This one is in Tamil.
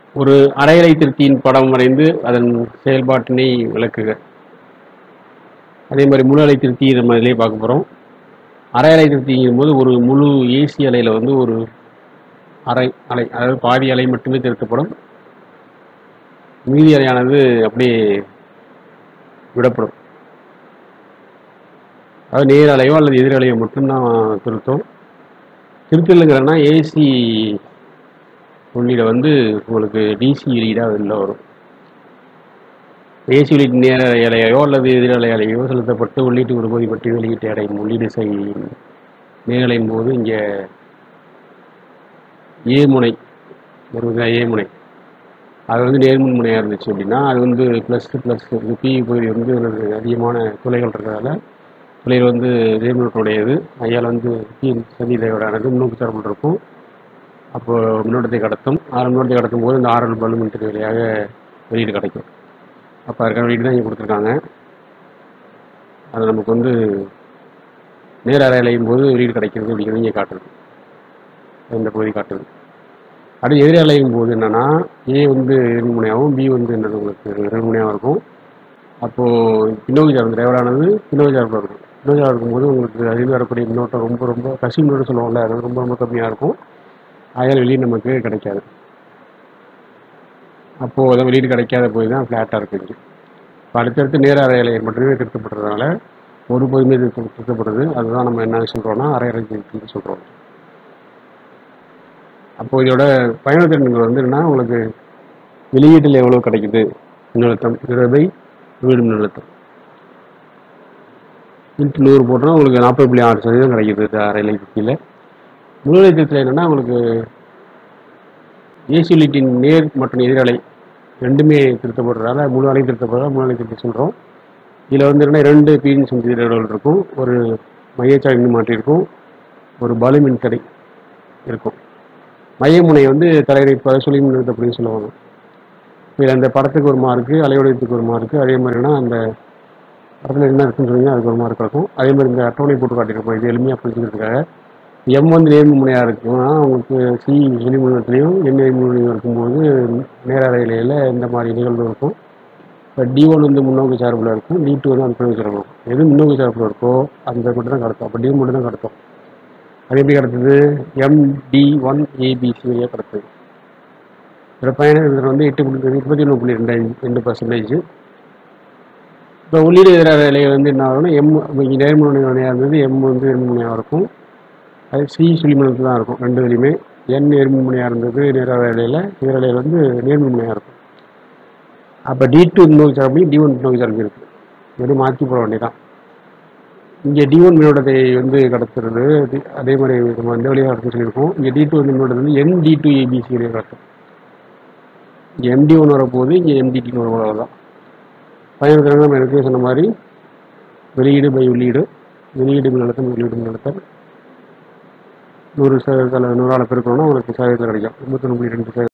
ஒரு அரையறை திருப்தியின் படம் வரைந்து அதன் செயல்பாட்டினை விளக்குக அதே மாதிரி முழு அலை திருப்தி நம்ம இதிலே பார்க்க போகிறோம் அரை அலை திருப்திங்கும் போது ஒரு முழு ஏசி அலையில் வந்து ஒரு அரை அலை அதாவது பாதி அலை மட்டுமே திருத்தப்படும் மீதி அலையானது அப்படியே விடப்படும் அதாவது நேர் அலையோ அல்லது எதிர் அலையோ மட்டும்தான் திருத்தம் திருத்தலுங்கிறன்னா ஏசி உள்ளீடை வந்து உங்களுக்கு டிசி வெளியீடாக வெளில வரும் ஏசி உள்ளீட்டு நேர அலையோ அல்லது எதிர் அலை அலையோ செலுத்தப்பட்டு உள்ளீட்டு ஒரு பகுதி பற்றி வெளியீட்டை அடையும் உள்ளீடு செய் நேரலையின் போது இங்கே ஏ முனை ஒரு ஏ முனை அது வந்து நேர்மின் முனையாக இருந்துச்சு அப்படின்னா அது வந்து ப்ளஸ் ப்ளஸ் பி பகுதி வந்து ஒரு அதிகமான துளைகள் இருக்கிறதால துளைகள் வந்து நேர்மின்னோட்டுடையது ஐயால் வந்து பி சதி தேவையானது முன்னோக்கு சார்பில் இருக்கும் அப்போ மின்னோட்டத்தை கடத்தும் ஆறு மின்னோட்டத்தை கடத்தும் போது இந்த ஆர்எல் பலு மின்திரி வழியாக வெளியீடு கிடைக்கும் அப்போ அதுக்கான வெளியீடு தான் இங்கே கொடுத்துருக்காங்க அது நமக்கு வந்து நேர அறை அலையும் போது வெளியீடு கிடைக்கிறது அப்படிங்கிறது இங்கே காட்டுது இந்த பகுதி காட்டுது அடுத்து எதிர் அலையும் போது என்னன்னா ஏ வந்து எதிர்முனையாகவும் பி வந்து என்னது உங்களுக்கு எதிர்முனையாகவும் இருக்கும் அப்போது பின்னோக்கி சார்பு டிரைவரானது பின்னோக்கி சார்பில் இருக்கும் பின்னோக்கி சார்பு இருக்கும்போது உங்களுக்கு அதில் வரக்கூடிய மின்னோட்டம் ரொம்ப ரொம்ப கசி மின்னோட்டம் சொல்லுவாங்கல்ல அது ரொம்ப ரொம்ப கம்மியாக இருக்கும் ஆயால் வெளியே நமக்கு கிடைக்காது அப்போது அதை வெளியீடு கிடைக்காத போய் தான் ஃப்ளாட்டாக இருக்குது இப்போ அடுத்தடுத்து நேர அறையலை மட்டுமே திருத்தப்படுறதுனால ஒரு பகுதியுமே திருத்த திருத்தப்படுறது அதுதான் நம்ம என்ன சொல்கிறோம்னா அரையறை திருத்தம்னு சொல்கிறோம் அப்போ இதோட பயணத்திறன்கள் வந்து என்னன்னா உங்களுக்கு வெளியீட்டில் எவ்வளோ கிடைக்குது மின்னழுத்தம் இருபதை வீடு மின்னழுத்தம் இன்ட்டு நூறு போட்டோம்னா உங்களுக்கு நாற்பது புள்ளி ஆறு சதவீதம் கிடைக்குது இந்த அரைலை திருப்தியில் முழு திருப்தியில் என்னென்னா உங்களுக்கு ஏசி உள்ளீட்டின் நேர் மற்றும் எதிரலை ரெண்டுமே திருத்தப்படுறதால முழு அலை திருத்தப்படுறதால முழு அலை திருப்தி சொல்கிறோம் இதில் வந்து என்ன ரெண்டு பீன் செஞ்சிடர்கள் இருக்கும் ஒரு மையச்சாய் மின்மாற்றி இருக்கும் ஒரு பலு மின்தடை இருக்கும் மையமுனை வந்து தலையிறைப்பு சொல்லி மின்னழுத்தம் அப்படின்னு சொல்லுவாங்க இதில் அந்த படத்துக்கு ஒரு மார்க்கு அலைவடிவத்துக்கு ஒரு மார்க்கு அதே மாதிரினா அந்த படத்தில் என்ன இருக்குன்னு சொன்னீங்க அதுக்கு ஒரு மார்க் இருக்கும் அதே மாதிரி இந்த அட்டவணை போட்டு காட்டியிருப்போம் இது எளிமையாக புரிஞ்சுக்கிறதுக்காக எம் வந்து நேர்மு முனையாக இருக்குன்னா உங்களுக்கு சி வெளிமுனையத்துலேயும் என் நேர்மு முனையம் இருக்கும்போது நேர அறையில இந்த மாதிரி நிகழ்வு இருக்கும் இப்போ டி ஒன் வந்து முன்னோக்கு சார்பில் இருக்கும் டி டூ வந்து அந்த பின்னோக்கு சார்பில் இருக்கும் எது முன்னோக்கு சார்பில் இருக்கோ அந்த மட்டும் தான் கடத்தும் அப்போ டி மட்டும் தான் கடத்தும் அது எப்படி கடத்துது எம்டி ஒன் ஏபிசி வழியாக கடத்துது இதோட பயண இதில் வந்து எட்டு புள்ளி முப்பத்தி ஒன்று புள்ளி ரெண்டு ரெண்டு பர்சன்டேஜ் இப்போ உள்ளீடு எதிராக வேலையை வந்து என்ன ஆகும்னா எம் இங்கே நேர்முனை வினையாக இருந்தது எம் வந்து நேர்முனையாக இருக்கும் அது சி சுழிமணத்தில் தான் இருக்கும் ரெண்டு இதுலையுமே என் நேர்முனையாக இருந்தது நேராக வேலையில் நேரலையில் வந்து நேர்முனையாக இருக்கும் அப்போ டி டூ நோக்கி சார்பி டி ஒன் நோக்கி சார்பி இருக்குது இது மாற்றி போட வேண்டியதான் இங்கே டி ஒன் மின்னோட்டத்தை வந்து கடத்துறது அது- அதே மாதிரி நம்ம இந்த வழியாக கடத்த சொல்லியிருக்கோம் இங்கே டி டூ மின்னோட்டத்தை வந்து என் டி டூ ஏபிசி வழியாக கடத்தும் இங்கே எம்டி ஒன் வரப்போகுது இங்கே எம்டிடின்னு வரப்போகுது தான் பயணத்தில் நம்ம எனக்கு சொன்ன மாதிரி வெளியீடு பை உள்ளீடு வெளியீடு மின்னழுத்தம் வெளியீடு மின்னழுத்தம் நூறு சதவீதத்தில் நூறால் பெருக்கணும்னா உங்களுக்கு சதவீதத்தில் கிடைக்கும் முப்பத்தொன்று புள்ளி ரெண்டு சதவீதம்